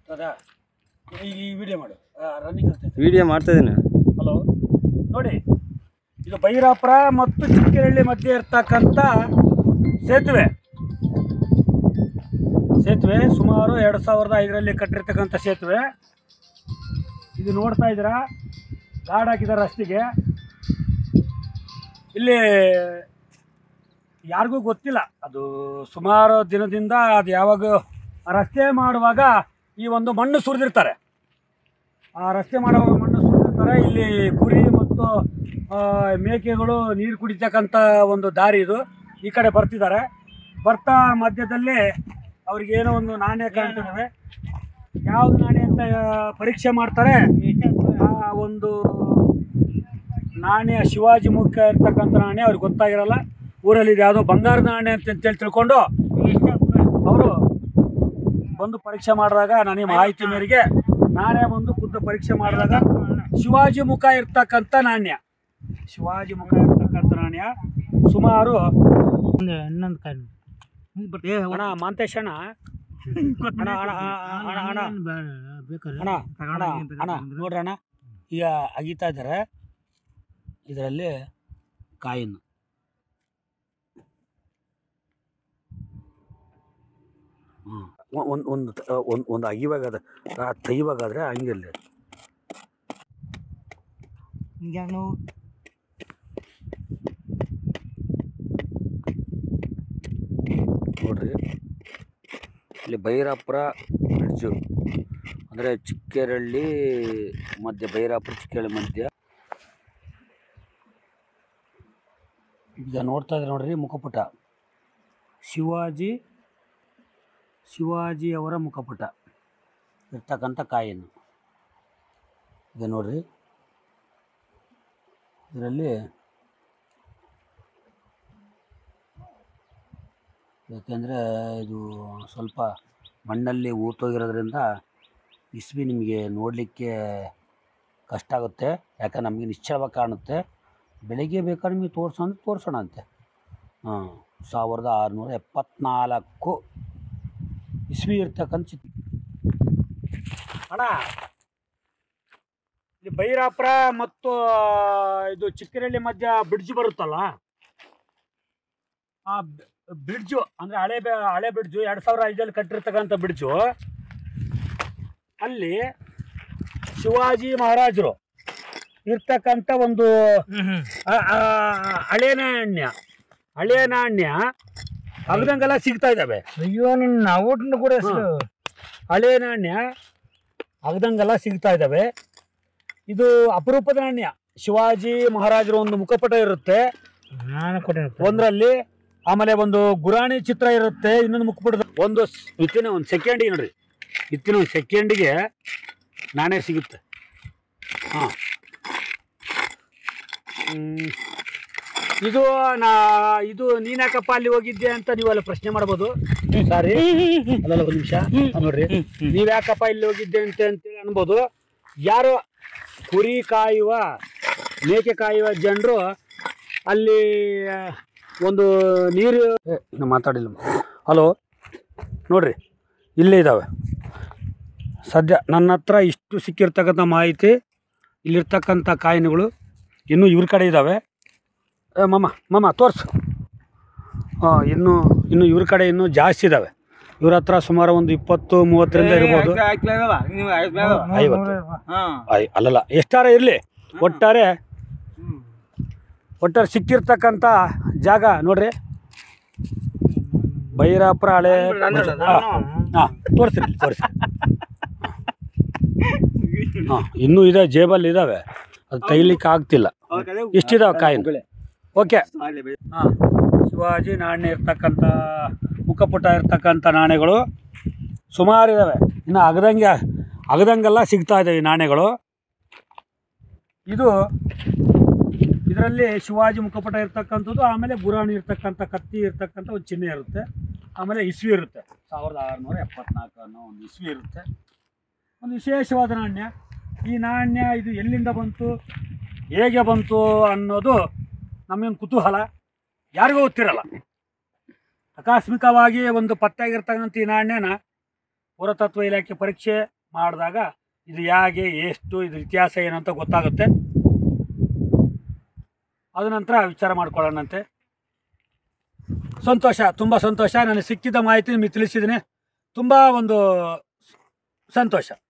ಹೌದಾ ಈ ಈ ವಿಡಿಯೋ ಮಾಡು ರನ್ನಿಂಗ್ ಆಗ್ತೈತೆ ವಿಡಿಯೋ ಮಾಡ್ತಾ ಇದ್ದೀನಿ ಹಲೋ ನೋಡಿ ಇದು ಬೈರಾಪುರ ಮತ್ತು ಚಿಕ್ಕರಳ್ಳಿ ಮಧ್ಯೆ ಇರ್ತಕ್ಕಂಥ ಸೇತುವೆ ಸೇತುವೆ ಸುಮಾರು ಎರಡು ಸಾವಿರದ ಐದರಲ್ಲಿ ಕಟ್ಟಿರ್ತಕ್ಕಂಥ ಸೇತುವೆ ಇದು ನೋಡ್ತಾ ಇದ್ದೀರಾ ಗಾರ್ಡ್ ಹಾಕಿದ್ದಾರೆ ರಸ್ತೆಗೆ ಇಲ್ಲಿ ಯಾರಿಗೂ ಗೊತ್ತಿಲ್ಲ ಅದು ಸುಮಾರು ದಿನದಿಂದ ಅದು ಯಾವಾಗ ಆ ರಸ್ತೆ ಮಾಡುವಾಗ ಈ ಒಂದು ಮಣ್ಣು ಸುರಿದಿರ್ತಾರೆ ಆ ರಸ್ತೆ ಮಾಡುವಾಗ ಮಣ್ಣು ಸುರಿದಿರ್ತಾರೆ ಇಲ್ಲಿ ಕುರಿ ಮತ್ತು ಆ, ಮೇಕೆಗಳು ನೀರು ಕುಡಿತಕ್ಕಂಥ ಒಂದು ದಾರಿ ಇದು ಈ ಕಡೆ ಬರ್ತಿದ್ದಾರೆ ಬರ್ತಾ ಮಧ್ಯದಲ್ಲಿ ಅವ್ರಿಗೆ ಏನೋ ಒಂದು ನಾಣ್ಯ ಕಾಣ್ತಿದ್ದಾವೆ ಯಾವ್ದು ನಾಣ್ಯ ಅಂತ ಆ, ಪರೀಕ್ಷೆ ಮಾಡ್ತಾರೆ ಆ ಒಂದು ನಾಣ್ಯ ಶಿವಾಜಿ ಮುಖ್ಯ ಇರ್ತಕ್ಕಂಥ ನಾಣ್ಯ ಅವ್ರಿಗೆ ಗೊತ್ತಾಗಿರಲ್ಲ ಊರಲ್ಲಿ ಇದು ಯಾವುದೋ ಬಂಗಾರದ ನಾಣ್ಯ ಅಂತ ಅಂತೇಳಿ ತಿಳ್ಕೊಂಡು ಅವರು ಬಂದು ಪರೀಕ್ಷೆ ಮಾಡಿದಾಗ ನನಗೆ ಮಾಹಿತಿ ಮೇರೆಗೆ ನಾನೇ ಬಂದು ಖುದ್ದು ಪರೀಕ್ಷೆ ಮಾಡಿದಾಗ ಶಿವಾಜಿ ಮುಖ ಇರ್ತಕ್ಕಂಥ ನಾಣ್ಯ ಶಿವಾಜಿ ಮುಖ ಇರ್ತಕ್ಕಂಥ ನಾಣ್ಯ ಸುಮಾರು ಇನ್ನೊಂದು ಕಾಯಿ ಅಣ್ಣ ಮಾಂತೇಶ್ ಅಣ್ಣ ಅಣ್ಣ ಅಣ್ಣ ಅಣ್ಣ ಅಣ್ಣ ಬೇಕಾದ್ರೆ ಅಣ್ಣ ಅಣ್ಣ ಅಣ್ಣ ನೋಡ್ರಣ್ಣ ಈಗ ಅಗಿತಾ ಇದ್ದಾರೆ ಇದರಲ್ಲಿ ಕಾಯಿನ್ ಒಂದು ಒಂದು ಒಂದು ಒಂದು ಅಗಿವಾಗ ತೆಗಿವಾಗಾದ್ರೆ ಹಂಗಿರಲಿ ಈಗ ನಾವು ನೋಡ್ರಿ ಇಲ್ಲಿ ಬೈರಾಪುರ ಬ್ರಿಡ್ಜು ಅಂದರೆ ಚಿಕ್ಕೇರಳ್ಳಿ ಮಧ್ಯ ಬೈರಾಪುರ ಚಿಕ್ಕೇರಳ್ಳಿ ಮಧ್ಯ ಈಗ ನೋಡ್ತಾ ಇದ್ರೆ ನೋಡ್ರಿ ಮುಖಪುಟ ಶಿವಾಜಿ ಶಿವಾಜಿ ಅವರ ಮುಖಪುಟ ಇರ್ತಕ್ಕಂಥ ಕಾಯಿನು ಈಗ ನೋಡ್ರಿ ಇದರಲ್ಲಿ ಯಾಕೆಂದರೆ ಇದು ಸ್ವಲ್ಪ ಮಣ್ಣಲ್ಲಿ ಊತೋಗಿರೋದ್ರಿಂದ ಇಸ್ವಿ ನಿಮಗೆ ನೋಡಲಿಕ್ಕೆ ಕಷ್ಟ ಆಗುತ್ತೆ ಯಾಕಂದ್ರೆ ನಮಗೆ ನಿಶ್ಚಲವಾಗಿ ಕಾಣುತ್ತೆ ಬೆಳಿಗ್ಗೆ ಬೇಕಾದ್ರೆ ನಿಮಗೆ ತೋರಿಸೋ ಅಂದ್ರೆ ತೋರಿಸೋಣ ಅಂತೆ ಹಾಂ ಸಾವಿರದ ಆರುನೂರ ಎಪ್ಪತ್ನಾಲ್ಕು ಇಸ್ವಿ ಇರ್ತಕ್ಕಂಥ ಚಿತ್ ಅಣ್ಣ ಇಲ್ಲಿ ಬೈರಾಪುರ ಮತ್ತು ಇದು ಚಿಕ್ಕರಳ್ಳಿ ಮಧ್ಯ ಬ್ರಿಡ್ಜ್ ಬರುತ್ತಲ್ಲ ಆ ಬ್ರಿಡ್ಜು ಅಂದರೆ ಹಳೆ ಬೆ- ಹಳೆ ಬ್ರಿಡ್ಜು ಎರಡು ಸಾವಿರ ಐದಲ್ಲಿ ಕಟ್ಟಿರ್ತಕ್ಕಂಥ ಬ್ರಿಡ್ಜು ಅಲ್ಲಿ ಶಿವಾಜಿ ಮಹಾರಾಜರು ಇರ್ತಕ್ಕಂಥ ಒಂದು ಆ- ಆ ಹಳೆ ನಾಣ್ಯ ಹಳೆ ನಾಣ್ಯ ಅಗ್ದಂಗೆಲ್ಲ ಸಿಗ್ತಾ ಇದ್ದಾವೆ ಅಯ್ಯೋ ನಿನ್ನ ಊಟನು ಕೂಡ ಹೆಸರು ಹಳೆ ನಾಣ್ಯ ಅಗ್ದಂಗೆಲ್ಲ ಸಿಗ್ತಾ ಇದ್ದಾವೆ ಇದು ಅಪರೂಪದ ನಾಣ್ಯ ಶಿವಾಜಿ ಮಹಾರಾಜರ ಒಂದು ಮುಖಪಟ ಇರುತ್ತೆ ನಾನು ಕೊಟ್ಟೆ ಒಂದರಲ್ಲಿ ಆಮೇಲೆ ಒಂದು ಗುರಾಣಿ ಚಿತ್ರ ಇರುತ್ತೆ ಇನ್ನೊಂದು ಮುಖಪುಟದ ಒಂದು ಸ್- ವಿತಿನ್ ಒಂದು ಸೆಕೆಂಡಿಗೆ ನೋಡ್ರಿ ವಿತಿನ್ ಒಂದು ಸೆಕೆಂಡಿಗೆ ನಾಣ್ಯ ಸಿಗುತ್ತೆ ಹಾಂ ಇದು ನಾ ಇದು ನೀನ್ಯಾಕಪ್ಪ ಅಲ್ಲಿ ಹೋಗಿದ್ದೆ ಅಂತ ನೀವು ಅಲ್ಲಿ ಪ್ರಶ್ನೆ ಮಾಡ್ಬೋದು ಸಾರಿ ಅಲ್ಲಲ್ಲ ಒಂದು ನಿಮಿಷ ನೋಡ್ರಿ ನೀವು ಯಾಕಪ್ಪ ಇಲ್ಲಿ ಹೋಗಿದ್ದೆ ಅಂತ ಅಂತೇಳಿ ಅನ್ಬೋದು ಯಾರೋ ಕುರಿ ಕಾಯುವ ಮೇಕೆ ಕಾಯುವ ಜನರು ಅಲ್ಲಿ ಒಂದು ನೀರು ಏ, ಇನ್ನು ಮಾತಾಡಿಲ್ಲ ಹಲೋ ನೋಡ್ರಿ ಇಲ್ಲೇ ಇದ್ದಾವೆ ಸದ್ಯ ನನ್ನ ಹತ್ರ ಇಷ್ಟು ಸಿಕ್ಕಿರ್ತಕ್ಕಂಥ ಮಾಹಿತಿ ಇಲ್ಲಿರ್ತಕ್ಕಂಥ ಕಾಯಿನ್ಗಳು ಇನ್ನೂ ಇವ್ರ ಕಡೆ ಇದ್ದಾವೆ ಏ ಮಮ್ಮ ಮಮ್ಮ ತೋರಿಸು ಹಾಂ ಇನ್ನೂ ಇನ್ನು ಇವ್ರ ಕಡೆ ಇನ್ನೂ ಜಾಸ್ತಿ ಇದ್ದಾವೆ ಇವ್ರ ಹತ್ರ ಸುಮಾರು ಒಂದು ಇಪ್ಪತ್ತು ಮೂವತ್ತರಿಂದ ಇರ್ಬೋದು ಐವತ್ತು ಐ ಅಲ್ಲಲ್ಲ ಎಷ್ಟಾರ ಇರಲಿ ಒಟ್ಟಾರೆ ಒಟ್ಟಾರೆ ಸಿಕ್ಕಿರ್ತಕ್ಕಂಥ ಜಾಗ ನೋಡ್ರಿ ಬೈರಾಪುರ ಹಳೆ ಹಾಂ ತೋರಿಸ್ರಿ ತೋರಿಸಿ ಹಾಂ ಇನ್ನೂ ಇದೆ ಜೇಬಲ್ಲಿ ಇದ್ದಾವೆ ಅದು ತೆಗಿಲಿಕ್ಕೆ ಆಗ್ತಿಲ್ಲ ಇಷ್ಟಿದಾವೆ ಕಾಯಿನ್ ಓಕೆ ಹಾಂ ಶಿವಾಜಿ ನಾಣ್ಯ ಇರ್ತಕ್ಕಂಥ ಮುಖಪುಟ ಇರ್ತಕ್ಕಂಥ ನಾಣ್ಯಗಳು ಸುಮಾರು ಇದ್ದಾವೆ ಇನ್ನು ಅಗದಂಗೆ ಅಗದಂಗೆಲ್ಲ ಸಿಗ್ತಾ ಇದ್ದಾವೆ ಈ ನಾಣ್ಯಗಳು ಇದು ಇದರಲ್ಲಿ ಶಿವಾಜಿ ಮುಖಪಟ ಇರ್ತಕ್ಕಂಥದ್ದು ಆಮೇಲೆ ಗುರಾಣಿ ಇರ್ತಕ್ಕಂಥ ಕತ್ತಿ ಇರ್ತಕ್ಕಂಥ ಒಂದು ಚಿಹ್ನೆ ಇರುತ್ತೆ ಆಮೇಲೆ ಇಸ್ವಿ ಇರುತ್ತೆ ಸಾವಿರದ ಆರುನೂರ ಎಪ್ಪತ್ನಾಲ್ಕು ಅನ್ನೋ ಒಂದು ಇಸ್ವಿ ಇರುತ್ತೆ ಒಂದು ವಿಶೇಷವಾದ ನಾಣ್ಯ ಈ ನಾಣ್ಯ ಇದು ಎಲ್ಲಿಂದ ಬಂತು ಹೇಗೆ ಬಂತು ಅನ್ನೋದು ನಮಗೊಂದು ಕುತೂಹಲ ಯಾರಿಗೂ ಗೊತ್ತಿರಲ್ಲ ಆಕಸ್ಮಿಕವಾಗಿ ಒಂದು ಪತ್ತೆಯಾಗಿರ್ತಕ್ಕಂಥ ಈ ನಾಣ್ಯನ ಪುರಾತತ್ವ ಇಲಾಖೆ ಪರೀಕ್ಷೆ ಮಾಡಿದಾಗ ಇದು ಹೇಗೆ ಎಷ್ಟು ಇದ್ರ ಇತಿಹಾಸ ಏನು ಅಂತ ಗೊತ್ತಾಗುತ್ತೆ ಅದ ನಂತರ ವಿಚಾರ ಮಾಡ್ಕೊಳ್ಳೋಣಂತೆ ಸಂತೋಷ ತುಂಬ ಸಂತೋಷ ನನಗೆ ಸಿಕ್ಕಿದ್ದ ಮಾಹಿತಿ ನಿಮಗೆ ತಿಳಿಸಿದ್ದೀನಿ ತುಂಬ ಒಂದು ಸಂತೋಷ